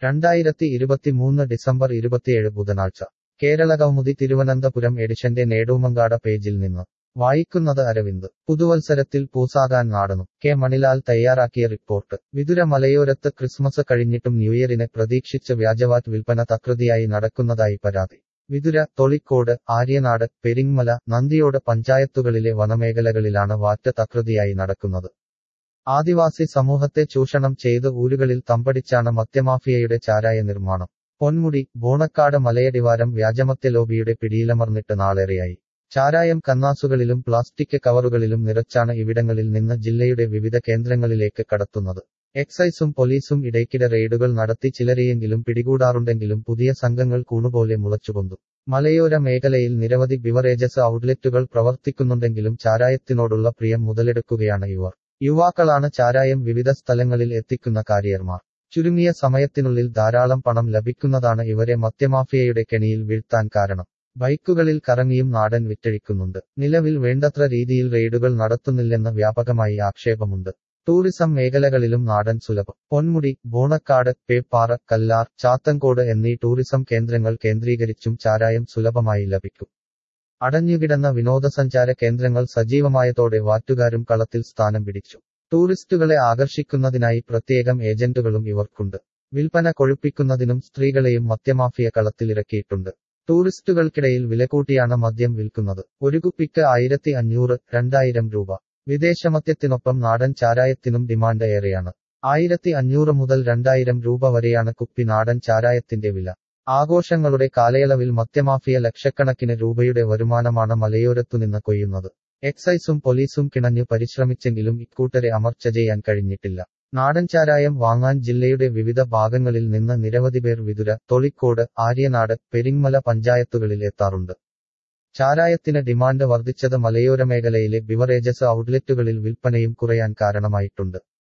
രണ്ടായിരത്തി ഇരുപത്തിമൂന്ന് ഡിസംബർ ഇരുപത്തിയേഴ് ബുധനാഴ്ച കേരളകൗമുദി തിരുവനന്തപുരം എഡിഷന്റെ നേടൂമങ്കാട പേജിൽ നിന്ന് വായിക്കുന്നത് അരവിന്ദ് പുതുവത്സരത്തിൽ പൂസാകാൻ നാടനും കെ മണിലാൽ തയ്യാറാക്കിയ റിപ്പോർട്ട് വിതുര മലയോരത്ത് ക്രിസ്മസ് കഴിഞ്ഞിട്ടും ന്യൂഇയറിനെ പ്രതീക്ഷിച്ച് വ്യാജവാറ്റ് വിൽപ്പന തകൃതിയായി നടക്കുന്നതായി പരാതി വിതുര തൊളിക്കോട് ആര്യനാട് പെരിങ്മല നന്ദിയോട് പഞ്ചായത്തുകളിലെ വനമേഖലകളിലാണ് വാറ്റ് തകൃതിയായി നടക്കുന്നത് ആദിവാസി സമൂഹത്തെ ചൂഷണം ചെയ്ത് ഊരുകളിൽ തമ്പടിച്ചാണ് മദ്യമാഫിയയുടെ ചാരായ നിർമ്മാണം പൊന്മുടി ബോണക്കാട് മലയടിവാരം വ്യാജമദ്യ ലോബിയുടെ പിടിയിലമർന്നിട്ട് നാളേറെയായി ചാരായം കന്നാസുകളിലും പ്ലാസ്റ്റിക് കവറുകളിലും നിറച്ചാണ് ഇവിടങ്ങളിൽ നിന്ന് ജില്ലയുടെ വിവിധ കേന്ദ്രങ്ങളിലേക്ക് കടത്തുന്നത് എക്സൈസും പോലീസും ഇടയ്ക്കിടെ റെയ്ഡുകൾ നടത്തി ചിലരെയെങ്കിലും പിടികൂടാറുണ്ടെങ്കിലും പുതിയ സംഘങ്ങൾ കൂണുപോലെ മുളച്ചുകൊണ്ടു മലയോര മേഖലയിൽ നിരവധി ബിവറേജസ് ഔട്ട്ലെറ്റുകൾ പ്രവർത്തിക്കുന്നുണ്ടെങ്കിലും ചാരായത്തിനോടുള്ള പ്രിയം മുതലെടുക്കുകയാണ് ഇവർ യുവാക്കളാണ് ചാരായം വിവിധ സ്ഥലങ്ങളിൽ എത്തിക്കുന്ന കാരിയർമാർ ചുരുങ്ങിയ സമയത്തിനുള്ളിൽ ധാരാളം പണം ലഭിക്കുന്നതാണ് ഇവരെ മദ്യമാഫിയയുടെ കെണിയിൽ വീഴ്ത്താൻ കാരണം ബൈക്കുകളിൽ കറങ്ങിയും നാടൻ വിറ്റഴിക്കുന്നുണ്ട് നിലവിൽ വേണ്ടത്ര രീതിയിൽ റെയ്ഡുകൾ നടത്തുന്നില്ലെന്ന് വ്യാപകമായി ആക്ഷേപമുണ്ട് ടൂറിസം മേഖലകളിലും നാടൻ സുലഭം പൊന്മുടി ബോണക്കാട് പേപ്പാറ കല്ലാർ ചാത്തങ്കോട് എന്നീ ടൂറിസം കേന്ദ്രങ്ങൾ കേന്ദ്രീകരിച്ചും ചാരായം സുലഭമായി ലഭിക്കും അടഞ്ഞുകിടന്ന വിനോദസഞ്ചാര കേന്ദ്രങ്ങൾ സജീവമായതോടെ വാറ്റുകാരും കളത്തിൽ സ്ഥാനം പിടിച്ചു ടൂറിസ്റ്റുകളെ ആകർഷിക്കുന്നതിനായി പ്രത്യേകം ഏജന്റുകളും ഇവർക്കുണ്ട് വിൽപ്പന കൊഴുപ്പിക്കുന്നതിനും സ്ത്രീകളെയും മദ്യമാഫിയ കളത്തിലിറക്കിയിട്ടുണ്ട് ടൂറിസ്റ്റുകൾക്കിടയിൽ വിലകൂട്ടിയാണ് മദ്യം വിൽക്കുന്നത് ഒരു കുപ്പിക്ക് ആയിരത്തി അഞ്ഞൂറ് രണ്ടായിരം രൂപ വിദേശമദ്യത്തിനൊപ്പം നാടൻ ചാരായത്തിനും ഡിമാൻഡ് ഏറെയാണ് ആയിരത്തി അഞ്ഞൂറ് മുതൽ രണ്ടായിരം രൂപ വരെയാണ് കുപ്പി നാടൻ ചാരായത്തിന്റെ വില ആഘോഷങ്ങളുടെ കാലയളവിൽ മദ്യമാഫിയ ലക്ഷക്കണക്കിന് രൂപയുടെ വരുമാനമാണ് മലയോരത്തുനിന്ന് കൊയ്യുന്നത് എക്സൈസും പോലീസും കിണഞ്ഞു പരിശ്രമിച്ചെങ്കിലും ഇക്കൂട്ടരെ അമർച്ച ചെയ്യാൻ കഴിഞ്ഞിട്ടില്ല നാടൻ ചാരായം വാങ്ങാൻ ജില്ലയുടെ വിവിധ ഭാഗങ്ങളിൽ നിന്ന് നിരവധി പേർ വിതുര തൊളിക്കോട് ആര്യനാട് പെരിങ്മല പഞ്ചായത്തുകളിൽ എത്താറുണ്ട് ചാരായത്തിന് ഡിമാൻഡ് വർദ്ധിച്ചത് മലയോര മേഖലയിലെ ബിവറേജസ് ഔട്ട്ലെറ്റുകളിൽ വിൽപ്പനയും കുറയാൻ കാരണമായിട്ടുണ്ട്